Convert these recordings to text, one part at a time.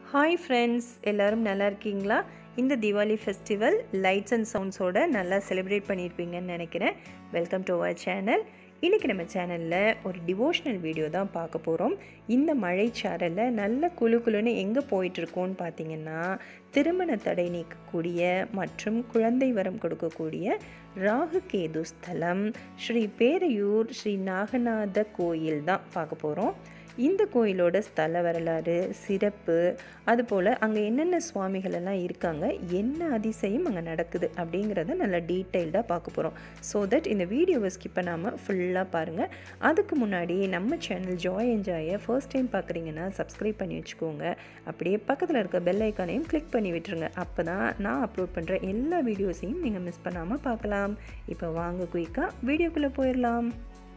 hi friends எல்லோரும் நல்லா இருக்கீங்களா இந்த தீபாவளி ஃபெஸ்டிவல் லைட்ஸ் அண்ட் சவுண்ட்ஸோட நல்லா செலிப்ரேட் பண்ணியிருப்பீங்கன்னு நினைக்கிறேன் வெல்கம் டு அவர் சேனல் இன்றைக்கி நம்ம சேனலில் ஒரு டிவோஷனல் வீடியோ தான் பார்க்க போகிறோம் இந்த மழைச்சாரலில் நல்ல குழு குழுன்னு எங்கே போயிட்டுருக்கோன்னு பார்த்தீங்கன்னா திருமண தடை நீக்கக்கூடிய மற்றும் குழந்தை வரம் கொடுக்கக்கூடிய ராகு கேது ஸ்தலம் ஸ்ரீ பேரையூர் ஸ்ரீ நாகநாத கோயில் தான் பார்க்க போகிறோம் இந்த கோயிலோட ஸ்தல வரலாறு சிறப்பு அதுபோல் அங்கே என்னென்ன சுவாமிகள் எல்லாம் இருக்காங்க என்ன அதிசயம் அங்கே நடக்குது அப்படிங்கிறத நல்லா டீட்டெயில்டாக பார்க்க போகிறோம் ஸோ தட் இந்த வீடியோவை ஸ்கிப் பண்ணாமல் ஃபுல்லாக பாருங்கள் அதுக்கு முன்னாடி நம்ம சேனல் ஜாய் என்ஜாயை ஃபர்ஸ்ட் டைம் பார்க்குறீங்கன்னா சப்ஸ்கிரைப் பண்ணி வச்சுக்கோங்க அப்படியே பக்கத்தில் இருக்க பெல் ஐக்கானையும் கிளிக் பண்ணி விட்டுருங்க அப்போ தான் நான் அப்லோட் பண்ணுற எல்லா வீடியோஸையும் நீங்கள் மிஸ் பண்ணாமல் பார்க்கலாம் இப்போ வாங்க குயிக்காக வீடியோக்குள்ளே போயிடலாம்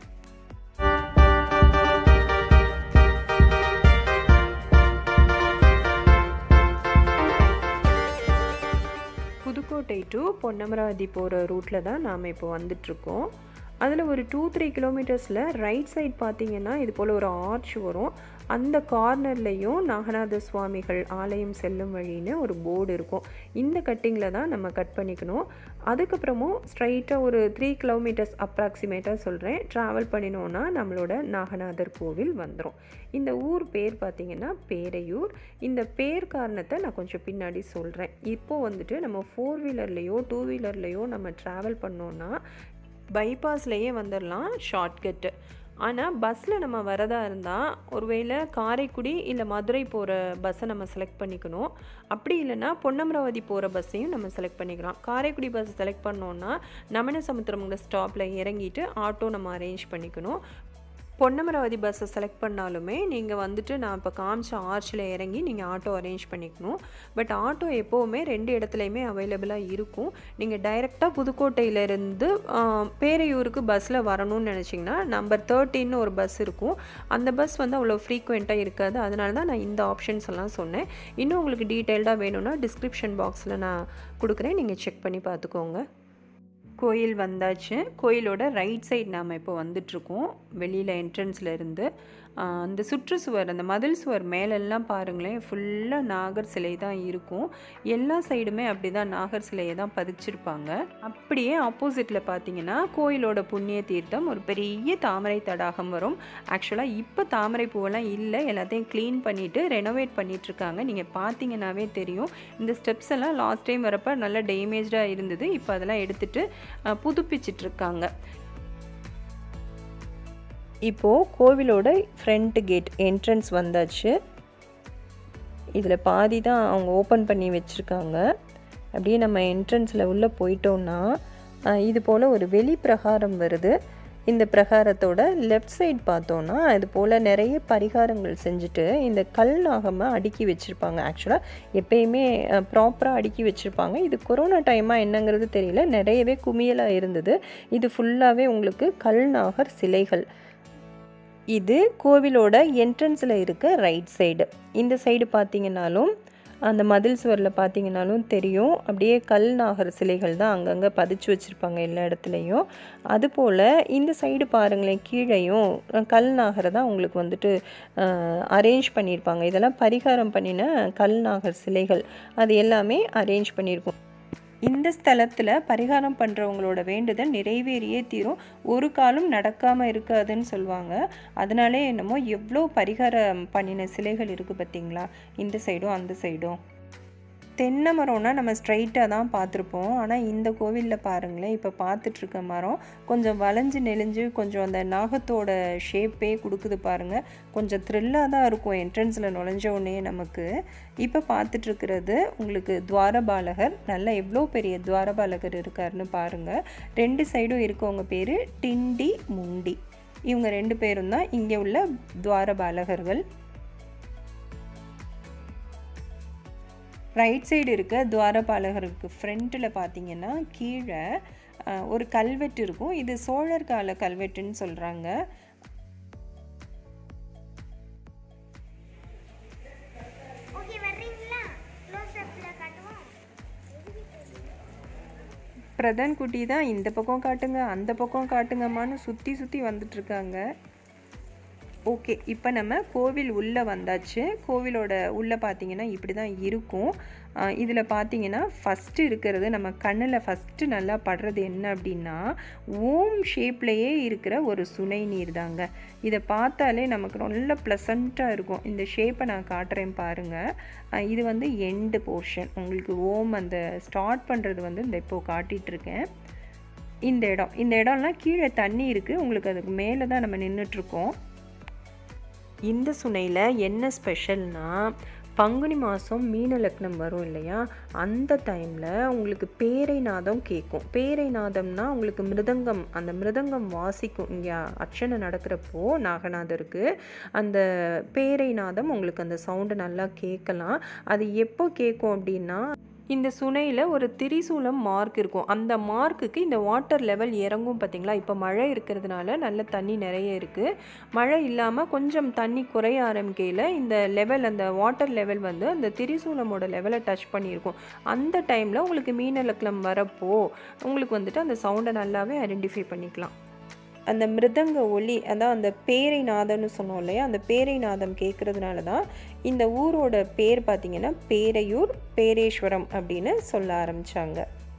புதுக்கோட்டை டு பொன்னமராவதி போகிற ரூட்டில் தான் நாம் இப்போ வந்துட்ருக்கோம் அதில் ஒரு டூ த்ரீ கிலோமீட்டர்ஸில் ரைட் சைட் பார்த்தீங்கன்னா இது போல் ஒரு ஆர்ச் வரும் அந்த கார்னர்லேயும் நாகநாத சுவாமிகள் ஆலயம் செல்லும் வழின்னு ஒரு போர்டு இருக்கும் இந்த கட்டிங்கில் தான் நம்ம கட் பண்ணிக்கணும் அதுக்கப்புறமும் ஸ்ட்ரைட்டாக ஒரு த்ரீ கிலோமீட்டர்ஸ் அப்ராக்சிமேட்டாக சொல்கிறேன் ட்ராவல் பண்ணினோன்னா நம்மளோட நாகநாதர் கோவில் வந்துடும் இந்த ஊர் பேர் பார்த்திங்கன்னா பேரையூர் இந்த பேர் காரணத்தை நான் கொஞ்சம் பின்னாடி சொல்கிறேன் இப்போது வந்துட்டு நம்ம ஃபோர் வீலர்லேயோ டூ வீலர்லேயோ நம்ம ட்ராவல் பண்ணோன்னா பைபாஸ்லேயே வந்துடலாம் ஷார்ட்கட்டு ஆனால் பஸ்ஸில் நம்ம வரதா இருந்தால் ஒருவேளை காரைக்குடி இல்லை மதுரை போகிற பஸ்ஸை நம்ம செலக்ட் பண்ணிக்கணும் அப்படி இல்லைன்னா பொன்னமராவதி போகிற பஸ்ஸையும் நம்ம செலக்ட் பண்ணிக்கலாம் காரைக்குடி பஸ் செலக்ட் பண்ணோன்னா நமன சமுத்திரம்ங்கிற ஸ்டாப்பில் இறங்கிட்டு ஆட்டோ நம்ம அரேஞ்ச் பண்ணிக்கணும் பொன்னமராவதி பஸ்ஸை செலக்ட் பண்ணாலுமே நீங்கள் வந்துட்டு நான் இப்போ காமிச்ச ஆர்ச்சில் இறங்கி நீங்கள் ஆட்டோ அரேஞ்ச் பண்ணிக்கணும் பட் ஆட்டோ எப்போவுமே ரெண்டு இடத்துலையுமே அவைலபிளாக இருக்கும் நீங்கள் டைரெக்டாக புதுக்கோட்டையிலேருந்து பேரையூருக்கு பஸ்ஸில் வரணும்னு நினச்சிங்கன்னா நம்பர் தேர்ட்டின்னு ஒரு பஸ் இருக்கும் அந்த பஸ் வந்து அவ்வளோ ஃப்ரீக்வெண்ட்டாக இருக்காது அதனால தான் நான் இந்த ஆப்ஷன்ஸ் எல்லாம் சொன்னேன் இன்னும் உங்களுக்கு டீட்டெயில்டாக வேணும்னா டிஸ்கிரிப்ஷன் பாக்ஸில் நான் கொடுக்குறேன் நீங்கள் செக் பண்ணி பார்த்துக்கோங்க கோயில் வந்தாச்சு கோயிலோட ரைட் சைடு நாம் இப்போ வந்துட்ருக்கோம் வெளியில் என்ட்ரன்ஸில் இருந்து அந்த சுற்றுச்சுவர் அந்த மதில் சுவர் மேலெல்லாம் பாருங்களேன் ஃபுல்லாக நாகர் சிலை தான் இருக்கும் எல்லா சைடுமே அப்படி தான் நாகர் சிலையை தான் பதிச்சிருப்பாங்க அப்படியே ஆப்போசிட்டில் பார்த்தீங்கன்னா கோயிலோட புண்ணிய தீர்த்தம் ஒரு பெரிய தாமரை தடாகம் வரும் ஆக்சுவலாக இப்போ தாமரை பூவெல்லாம் இல்லை எல்லாத்தையும் க்ளீன் பண்ணிவிட்டு ரெனோவேட் பண்ணிகிட்ருக்காங்க நீங்கள் பார்த்தீங்கன்னாவே தெரியும் இந்த ஸ்டெப்ஸ் எல்லாம் லாஸ்ட் டைம் வரப்போ நல்லா டேமேஜாக இருந்தது இப்போ அதெல்லாம் எடுத்துகிட்டு புதுப்பிச்சிட்ருக்காங்க இப்போது கோவிலோட ஃப்ரண்ட் கேட் என்ட்ரன்ஸ் வந்தாச்சு இதில் பாதி தான் அவங்க ஓப்பன் பண்ணி வச்சுருக்காங்க அப்படியே நம்ம என்ட்ரன்ஸில் உள்ளே போயிட்டோம்னா இது போல் ஒரு வெளி பிரகாரம் வருது இந்த பிரகாரத்தோட லெஃப்ட் சைட் பார்த்தோன்னா இது போல் நிறைய பரிகாரங்கள் செஞ்சுட்டு இந்த கல் நாகமாக அடுக்கி வச்சுருப்பாங்க ஆக்சுவலாக எப்பயுமே ப்ராப்பராக அடுக்கி வச்சுருப்பாங்க இது கொரோனா டைமாக என்னங்கிறது தெரியல நிறையவே குமியலாக இருந்தது இது ஃபுல்லாகவே உங்களுக்கு கல் நாகர் சிலைகள் இது கோவிலோட என்ட்ரன்ஸில் இருக்க ரைட் சைடு இந்த சைடு பார்த்தீங்கன்னாலும் அந்த மதில் சுவரில் பார்த்தீங்கன்னாலும் தெரியும் அப்படியே கல் நாகர் சிலைகள் தான் அங்கங்கே பதிச்சு வச்சுருப்பாங்க எல்லா இடத்துலையும் அதுபோல் இந்த சைடு பாருங்களேன் கீழேயும் கல் நாகரை தான் உங்களுக்கு வந்துட்டு அரேஞ்ச் பண்ணியிருப்பாங்க இதெல்லாம் பரிகாரம் பண்ணின கல் நாகர் சிலைகள் அது எல்லாமே அரேஞ்ச் பண்ணியிருக்கும் இந்த ஸ்தலத்தில் பரிகாரம் பண்ணுறவங்களோட வேண்டுதல் நிறைவேறியே தீரும் ஒரு காலம் நடக்காமல் இருக்காதுன்னு சொல்லுவாங்க அதனாலே என்னமோ எவ்வளோ பரிகாரம் பண்ணின சிலைகள் இருக்குது பார்த்தீங்களா இந்த சைடும் அந்த சைடும் தென்னை மரம்னா நம்ம ஸ்ட்ரைட்டாக தான் பார்த்துருப்போம் ஆனால் இந்த கோவிலில் பாருங்களேன் இப்போ பார்த்துட்ருக்க மரம் கொஞ்சம் வளைஞ்சு நெளிஞ்சு கொஞ்சம் அந்த நாகத்தோட ஷேப்பே கொடுக்குது பாருங்கள் கொஞ்சம் த்ரில்லாக தான் இருக்கும் என்ட்ரன்ஸில் நுழைஞ்ச உடனே நமக்கு இப்போ பார்த்துட்ருக்கிறது உங்களுக்கு துவாரபாலகர் நல்லா எவ்வளோ பெரிய துவாரபாலகர் இருக்காருன்னு பாருங்கள் ரெண்டு சைடும் இருக்கவங்க பேர் டிண்டி முண்டி இவங்க ரெண்டு பேரும் தான் இங்கே உள்ள துவாரபாலகர்கள் ரைட் சைடு இருக்க துவாரபாலகருக்கு ஃப்ரண்ட்டில் பார்த்தீங்கன்னா கீழே ஒரு கல்வெட்டு இருக்கும் இது சோழர் கால கல்வெட்டுன்னு சொல்கிறாங்க பிரதான் குட்டி தான் இந்த பக்கம் காட்டுங்க அந்த பக்கம் காட்டுங்கம்மான்னு சுற்றி சுற்றி வந்துட்டுருக்காங்க ஓகே இப்போ நம்ம கோவில் உள்ளே வந்தாச்சு கோவிலோட உள்ளே பார்த்தீங்கன்னா இப்படி தான் இருக்கும் இதில் பார்த்தீங்கன்னா ஃபஸ்ட்டு இருக்கிறது நம்ம கண்ணில் ஃபஸ்ட்டு நல்லா படுறது என்ன அப்படின்னா ஓம் ஷேப்லேயே இருக்கிற ஒரு சுனை நீர் தாங்க இதை பார்த்தாலே நமக்கு நல்ல ப்ளசண்ட்டாக இருக்கும் இந்த ஷேப்பை நான் காட்டுறேன் பாருங்கள் இது வந்து எண்டு போர்ஷன் உங்களுக்கு ஓம் அந்த ஸ்டார்ட் பண்ணுறது வந்து இந்த இப்போது காட்டிகிட்ருக்கேன் இந்த இடம் இந்த இடம்லாம் கீழே தண்ணி இருக்குது உங்களுக்கு அதுக்கு மேலே தான் நம்ம நின்றுட்டுருக்கோம் இந்த சுனையில் என்ன ஸ்பெஷல்னா பங்குனி மாதம் மீன லக்னம் வரும் இல்லையா அந்த டைமில் உங்களுக்கு பேரை நாதம் கேட்கும் பேரை நாதம்னா உங்களுக்கு மிருதங்கம் அந்த மிருதங்கம் வாசிக்கும் இங்கே அர்ச்சனை நடக்கிறப்போ நாகநாதருக்கு அந்த பேரை நாதம் உங்களுக்கு அந்த சவுண்டு நல்லா கேட்கலாம் அது எப்போ கேட்கும் அப்படின்னா இந்த சுனையில் ஒரு திரிசூலம் மார்க் இருக்கும் அந்த மார்க்குக்கு இந்த வாட்டர் லெவல் இறங்கும் பார்த்தீங்களா இப்போ மழை இருக்கிறதுனால நல்ல தண்ணி நிறைய இருக்குது மழை இல்லாமல் கொஞ்சம் தண்ணி குறைய ஆரம்பிக்கையில் இந்த லெவல் அந்த வாட்டர் லெவல் வந்து அந்த திரிசூலமோட லெவலை டச் பண்ணியிருக்கும் அந்த டைமில் உங்களுக்கு மீனலக்கலம் வரப்போ உங்களுக்கு வந்துட்டு அந்த சவுண்டை நல்லாவே ஐடென்டிஃபை பண்ணிக்கலாம் அந்த மிருதங்க ஒலி அதான் அந்த பேரை நாதம்னு சொன்னோம் இல்லையா அந்த பேரை நாதம் கேட்குறதுனால தான் இந்த ஊரோட பேர் பார்த்திங்கன்னா பேரையூர் பேரேஸ்வரம் அப்படின்னு சொல்ல ஆரம்பித்தாங்க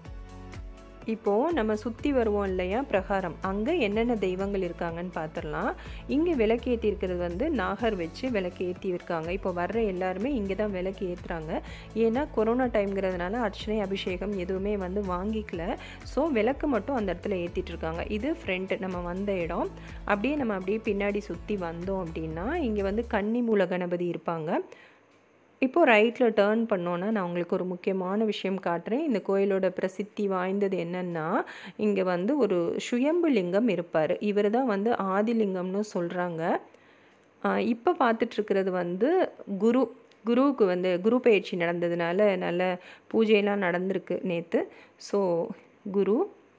இப்போது நம்ம சுற்றி வருவோம் இல்லையா பிரகாரம் அங்கே என்னென்ன தெய்வங்கள் இருக்காங்கன்னு பார்த்துடலாம் இங்கே விளக்கு ஏற்றி இருக்கிறது வந்து நாகர் வச்சு விளக்கு ஏற்றி இருக்காங்க இப்போ வர்ற எல்லாருமே இங்கே தான் விளக்கு ஏற்றுறாங்க ஏன்னா கொரோனா டைம்ங்கிறதுனால அர்ச்சனை அபிஷேகம் எதுவுமே வந்து வாங்கிக்கல ஸோ விளக்கு மட்டும் அந்த இடத்துல ஏற்றிட்டு இருக்காங்க இது ஃப்ரண்ட் நம்ம வந்த இடம் அப்படியே நம்ம அப்படியே பின்னாடி சுற்றி வந்தோம் அப்படின்னா இங்கே வந்து கன்னி மூல கணபதி இருப்பாங்க இப்போது ரைட்டில் டேர்ன் பண்ணோன்னா நான் உங்களுக்கு ஒரு முக்கியமான விஷயம் காட்டுறேன் இந்த கோயிலோட பிரசித்தி வாய்ந்தது என்னென்னா இங்கே வந்து ஒரு சுயம்பு லிங்கம் இருப்பார் இவர் தான் வந்து ஆதிலிங்கம்னு சொல்கிறாங்க இப்போ பார்த்துட்ருக்கிறது வந்து குரு குருவுக்கு வந்து குரு பயிற்சி நடந்ததுனால நல்ல பூஜையெல்லாம் நடந்திருக்கு நேற்று ஸோ குரு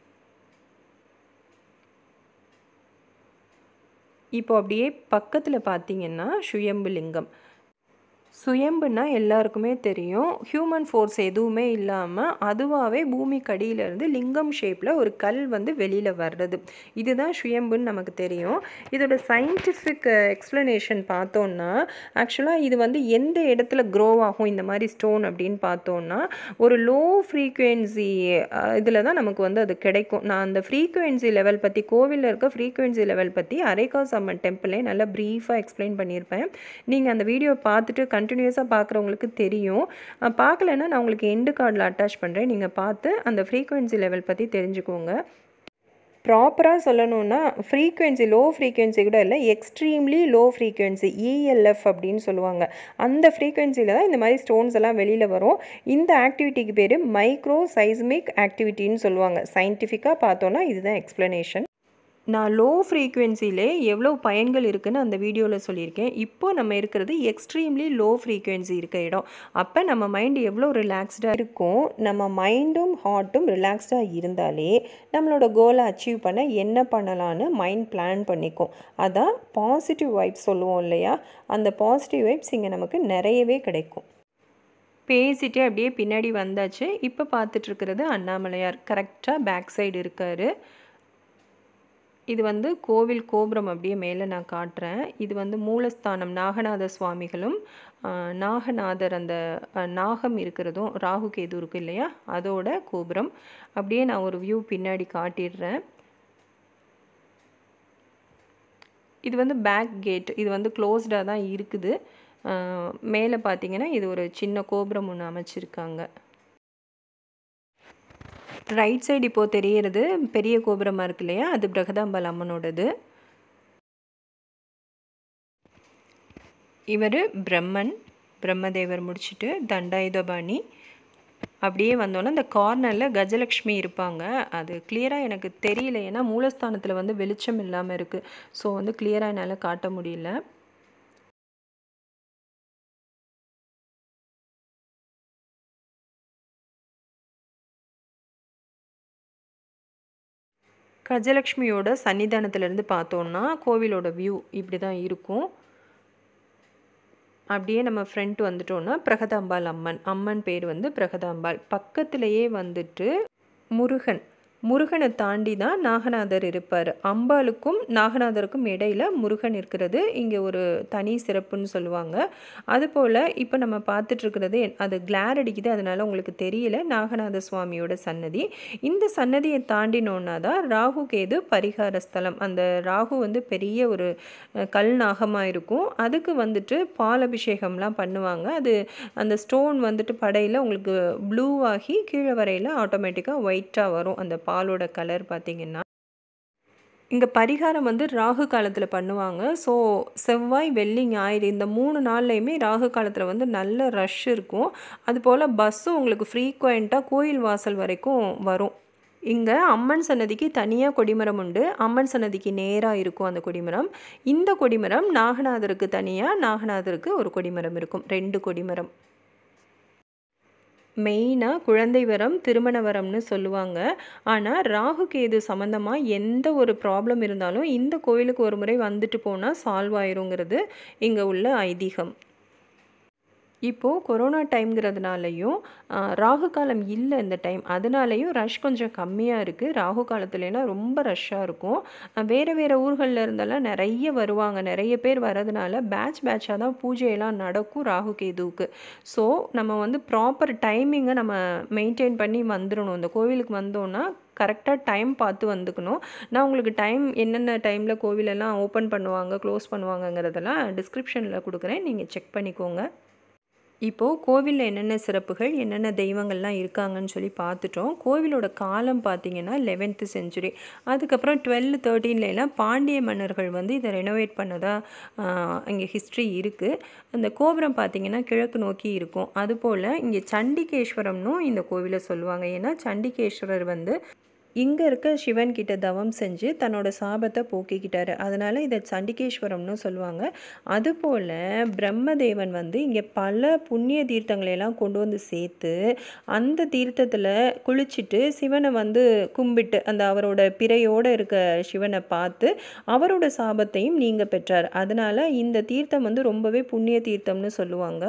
இப்போ அப்படியே பக்கத்தில் பார்த்தீங்கன்னா சுயம்பு லிங்கம் சுயம்புனா எல்லாருக்குமே தெரியும் ஹியூமன் ஃபோர்ஸ் எதுவுமே இல்லாமல் அதுவாகவே பூமிக்கு அடியிலேருந்து லிங்கம் ஷேப்பில் ஒரு கல் வந்து வெளியில் வர்றது இதுதான் சுயம்புன்னு நமக்கு தெரியும் இதோட சயின்டிஃபிக் எக்ஸ்ப்ளனேஷன் பார்த்தோன்னா ஆக்சுவலாக இது வந்து எந்த இடத்துல க்ரோ ஆகும் இந்த மாதிரி ஸ்டோன் அப்படின்னு பார்த்தோன்னா ஒரு லோ ஃப்ரீக்குவென்சி இதில் தான் நமக்கு வந்து அது கிடைக்கும் நான் அந்த ஃப்ரீக்குவென்சி லெவல் பற்றி கோவிலில் இருக்க ஃப்ரீக்குவென்சி லெவல் பற்றி அரைக்காஸ் அம்மன் டெம்பிளே நல்லா ப்ரீஃபாக எக்ஸ்பிளைன் பண்ணியிருப்பேன் நீங்கள் அந்த வீடியோ பார்த்துட்டு கண்டினியூஸாக பார்க்குறவங்களுக்கு தெரியும் பார்க்கலன்னா நான் உங்களுக்கு எண்டு கார்டில் அட்டாச் பண்ணுறேன் நீங்கள் பார்த்து அந்த ஃப்ரீக்குவென்சி லெவல் பற்றி தெரிஞ்சுக்கோங்க ப்ராப்பராக சொல்லணும்னா ஃப்ரீக்குவென்சி லோ ஃப்ரீக்குவென்சி கூட இல்லை எக்ஸ்ட்ரீம்லி லோ ஃப்ரீக்குவென்சி இஎல்எஃப் அப்படின்னு சொல்லுவாங்க அந்த ஃப்ரீக்குவென்சியில் தான் இந்த மாதிரி ஸ்டோன்ஸ் எல்லாம் வெளியில் வரும் இந்த ஆக்டிவிட்டிக்கு பேர் மைக்ரோ சைஸ்மிக் ஆக்டிவிட்டின்னு சொல்லுவாங்க சயின்டிஃபிக்காக பார்த்தோன்னா இதுதான் எக்ஸ்ப்ளனேஷன் நான் லோ ஃப்ரீக்குவென்சிலே எவ்வளோ பயன்கள் இருக்குதுன்னு அந்த வீடியோவில் சொல்லியிருக்கேன் இப்போ நம்ம இருக்கிறது எக்ஸ்ட்ரீம்லி லோ ஃப்ரீக்குவென்சி இருக்க இடம் அப்போ நம்ம மைண்டு எவ்வளோ ரிலாக்ஸ்டாக இருக்கும் நம்ம மைண்டும் ஹார்ட்டும் ரிலாக்ஸ்டாக இருந்தாலே நம்மளோட கோலை அச்சீவ் பண்ண என்ன பண்ணலான்னு மைண்ட் பிளான் பண்ணிக்கும் அதான் பாசிட்டிவ் வைப்ஸ் சொல்லுவோம் இல்லையா அந்த பாசிட்டிவ் வைப்ஸ் இங்கே நமக்கு நிறையவே கிடைக்கும் பேசிட்டே அப்படியே பின்னாடி வந்தாச்சு இப்போ பார்த்துட்ருக்கிறது அண்ணாமலையார் கரெக்டாக பேக் சைடு இருக்கார் இது வந்து கோவில் கோபுரம் அப்படியே மேலே நான் காட்டுறேன் இது வந்து மூலஸ்தானம் நாகநாத சுவாமிகளும் நாகநாதர் அந்த நாகம் இருக்கிறதும் ராகு கேது இருக்கு இல்லையா அதோட கோபுரம் அப்படியே நான் ஒரு வியூ பின்னாடி காட்டிடுறேன் இது வந்து பேக் கேட் இது வந்து க்ளோஸ்டாக தான் இருக்குது மேலே பார்த்தீங்கன்னா இது ஒரு சின்ன கோபுரம் ஒன்று அமைச்சிருக்காங்க ரைட் சைடு இப்போது தெரியறது பெரிய கோபுரமாக இருக்கு இல்லையா அது பிரகதாம்பாள் அம்மனோடது இவர் பிரம்மன் பிரம்மதேவர் முடிச்சுட்டு தண்டாயுதபாணி அப்படியே வந்தோன்னா இந்த கார்னரில் கஜலக்ஷ்மி இருப்பாங்க அது கிளியராக எனக்கு தெரியல ஏன்னா மூலஸ்தானத்தில் வந்து வெளிச்சம் இல்லாமல் இருக்குது ஸோ வந்து கிளியராக என்னால் காட்ட முடியல கஜலக்ஷ்மியோட சன்னிதானத்திலேருந்து பார்த்தோன்னா கோவிலோட வியூ இப்படி தான் இருக்கும் அப்படியே நம்ம ஃப்ரண்ட் வந்துட்டோன்னா பிரகதாம்பாள் அம்மன் அம்மன் பேர் வந்து பிரகதாம்பாள் பக்கத்திலேயே வந்துட்டு முருகன் முருகனை தாண்டி தான் நாகநாதர் இருப்பார் அம்பாளுக்கும் நாகநாதருக்கும் இடையில முருகன் இருக்கிறது இங்கே ஒரு தனி சிறப்புன்னு சொல்லுவாங்க அதுபோல் இப்போ நம்ம பார்த்துட்ருக்கிறது அது கிளார் அடிக்குது அதனால் உங்களுக்கு தெரியல நாகநாத சுவாமியோட சன்னதி இந்த சன்னதியை தாண்டினோன்னா தான் ராகு கேது பரிகார ஸ்தலம் அந்த ராகு வந்து பெரிய ஒரு கல் நாகமாக இருக்கும் அதுக்கு வந்துட்டு பால் அபிஷேகம்லாம் பண்ணுவாங்க அது அந்த ஸ்டோன் வந்துட்டு படையில் உங்களுக்கு ப்ளூ ஆகி கீழே வரையில் ஆட்டோமேட்டிக்காக ஒயிட்டாக வரும் அந்த பாலோட கலர் பார்த்திங்கன்னா இங்கே பரிகாரம் வந்து ராகு காலத்தில் பண்ணுவாங்க ஸோ செவ்வாய் வெள்ளி ஞாயிறு இந்த மூணு நாள்லையுமே ராகு காலத்தில் வந்து நல்ல ரஷ் இருக்கும் அதுபோல் பஸ்ஸும் உங்களுக்கு ஃப்ரீக்வெண்ட்டாக கோயில் வாசல் வரைக்கும் வரும் இங்கே அம்மன் சன்னதிக்கு தனியாக கொடிமரம் உண்டு அம்மன் சன்னதிக்கு நேராக இருக்கும் அந்த கொடிமரம் இந்த கொடிமரம் நாகநாதருக்கு தனியாக நாகநாதருக்கு ஒரு கொடிமரம் இருக்கும் ரெண்டு கொடிமரம் மெயினாக குழந்தை வரம் திருமண வரம்னு சொல்லுவாங்க ஆனால் ராகு கேது சம்மந்தமாக எந்த ஒரு ப்ராப்ளம் இருந்தாலும் இந்த கோயிலுக்கு ஒரு முறை வந்துட்டு போனால் சால்வ் ஆயிருங்கிறது இங்கே உள்ள ஐதீகம் இப்போது கொரோனா டைம்ங்கிறதுனாலையும் ராகு காலம் இல்லை இந்த டைம் அதனாலையும் ரஷ் கொஞ்சம் கம்மியாக இருக்குது ராகு காலத்துலலாம் ரொம்ப ரஷ்ஷாக இருக்கும் வேறு வேறு ஊர்களில் இருந்தெல்லாம் நிறைய வருவாங்க நிறைய பேர் வரதுனால பேட்ச் பேட்சாக தான் பூஜையெல்லாம் நடக்கும் ராகு கேதுவுக்கு ஸோ நம்ம வந்து ப்ராப்பர் டைமிங்கை நம்ம மெயின்டைன் பண்ணி வந்துடணும் இந்த கோவிலுக்கு வந்தோன்னா கரெக்டாக டைம் பார்த்து வந்துக்கணும் நான் உங்களுக்கு டைம் என்னென்ன டைமில் கோவிலெல்லாம் ஓப்பன் பண்ணுவாங்க க்ளோஸ் பண்ணுவாங்கங்கிறதெல்லாம் டிஸ்கிரிப்ஷனில் கொடுக்குறேன் நீங்கள் செக் பண்ணிக்கோங்க இப்போது கோவிலில் என்னென்ன சிறப்புகள் என்னென்ன தெய்வங்கள்லாம் இருக்காங்கன்னு சொல்லி பார்த்துட்டோம் கோவிலோட காலம் பார்த்திங்கன்னா லெவன்த்து செஞ்சுரி அதுக்கப்புறம் டுவெல் தேர்ட்டீன்லாம் பாண்டிய மன்னர்கள் வந்து இதை ரெனோவேட் பண்ணதாக இங்கே ஹிஸ்ட்ரி இருக்குது அந்த கோபுரம் பார்த்திங்கன்னா கிழக்கு நோக்கி இருக்கும் அதுபோல் இங்கே சண்டிகேஸ்வரம்னும் இந்த கோவிலை சொல்லுவாங்க ஏன்னா சண்டிகேஸ்வரர் வந்து இங்கே இருக்க சிவன் கிட்ட தவம் செஞ்சு தன்னோட சாபத்தை போக்கிக்கிட்டாரு அதனால் இதை சண்டிகேஸ்வரம்னு சொல்லுவாங்க அதுபோல் பிரம்மதேவன் வந்து இங்கே பல புண்ணிய தீர்த்தங்களையெல்லாம் கொண்டு வந்து சேர்த்து அந்த தீர்த்தத்தில் குளிச்சுட்டு சிவனை வந்து கும்பிட்டு அந்த அவரோட பிறையோடு இருக்க சிவனை பார்த்து அவரோட சாபத்தையும் நீங்கள் பெற்றார் அதனால் இந்த தீர்த்தம் வந்து ரொம்பவே புண்ணிய தீர்த்தம்னு சொல்லுவாங்க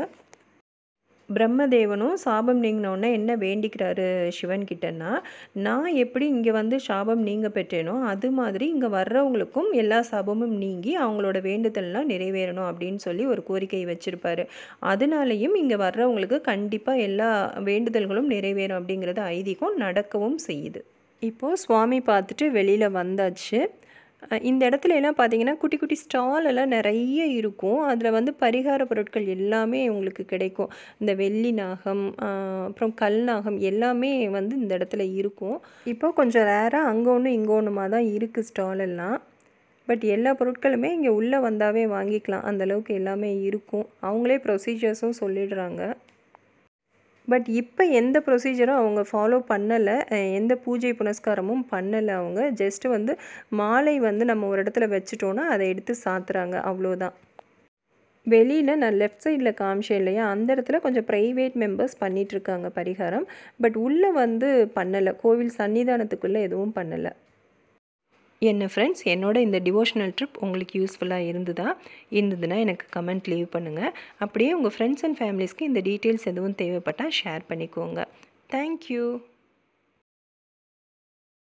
பிரம்மதேவனும் சாபம் நீங்கினோடனே என்ன வேண்டிக்கிறாரு சிவன் கிட்டன்னா நான் எப்படி இங்கே வந்து சாபம் நீங்க பெற்றேனோ அது மாதிரி இங்கே வர்றவங்களுக்கும் எல்லா சாபமும் நீங்கி அவங்களோட வேண்டுதல்லாம் நிறைவேறணும் அப்படின்னு சொல்லி ஒரு கோரிக்கை வச்சுருப்பாரு அதனாலையும் இங்கே வர்றவங்களுக்கு கண்டிப்பாக எல்லா வேண்டுதல்களும் நிறைவேறும் அப்படிங்கிறது ஐதீகம் நடக்கவும் செய்யுது இப்போது சுவாமி பார்த்துட்டு வெளியில் வந்தாச்சு இந்த இடத்துல எல்லாம் பார்த்தீங்கன்னா குட்டி குட்டி ஸ்டால் எல்லாம் நிறைய இருக்கும் அதில் வந்து பரிகார பொருட்கள் எல்லாமே உங்களுக்கு கிடைக்கும் இந்த வெள்ளி நாகம் அப்புறம் கல் நாகம் எல்லாமே வந்து இந்த இடத்துல இருக்கும் இப்போ கொஞ்சம் ரேராக அங்கே ஒன்று இங்கே ஒன்றுமா தான் இருக்குது ஸ்டால் எல்லாம் பட் எல்லா பொருட்களுமே இங்கே உள்ளே வந்தாவே வாங்கிக்கலாம் அந்தளவுக்கு எல்லாமே இருக்கும் அவங்களே ப்ரொசீஜர்ஸும் சொல்லிடுறாங்க பட் இப்போ எந்த ப்ரொசீஜரும் அவங்க ஃபாலோ பண்ணலை எந்த பூஜை புனஸ்காரமும் பண்ணலை அவங்க ஜஸ்ட்டு வந்து மாலை வந்து நம்ம ஒரு இடத்துல வச்சுட்டோன்னா அதை எடுத்து சாத்துறாங்க அவ்வளோதான் வெளியில் நான் லெஃப்ட் சைடில் காமிச்சேன் இல்லையா அந்த இடத்துல கொஞ்சம் ப்ரைவேட் மெம்பர்ஸ் பண்ணிகிட்ருக்காங்க பரிகாரம் பட் உள்ளே வந்து பண்ணலை கோவில் சன்னிதானத்துக்குள்ளே எதுவும் பண்ணலை என்ன ஃப்ரெண்ட்ஸ் என்னோட இந்த டிவோஷனல் ட்ரிப் உங்களுக்கு யூஸ்ஃபுல்லாக இருந்ததா இருந்ததுன்னா எனக்கு கமெண்ட் லீவ் பண்ணுங்கள் அப்படியே உங்கள் ஃப்ரெண்ட்ஸ் அண்ட் ஃபேமிலிஸ்க்கு இந்த டீட்டெயில்ஸ் எதுவும் தேவைப்பட்டால் ஷேர் பண்ணிக்கோங்க தேங்க்யூ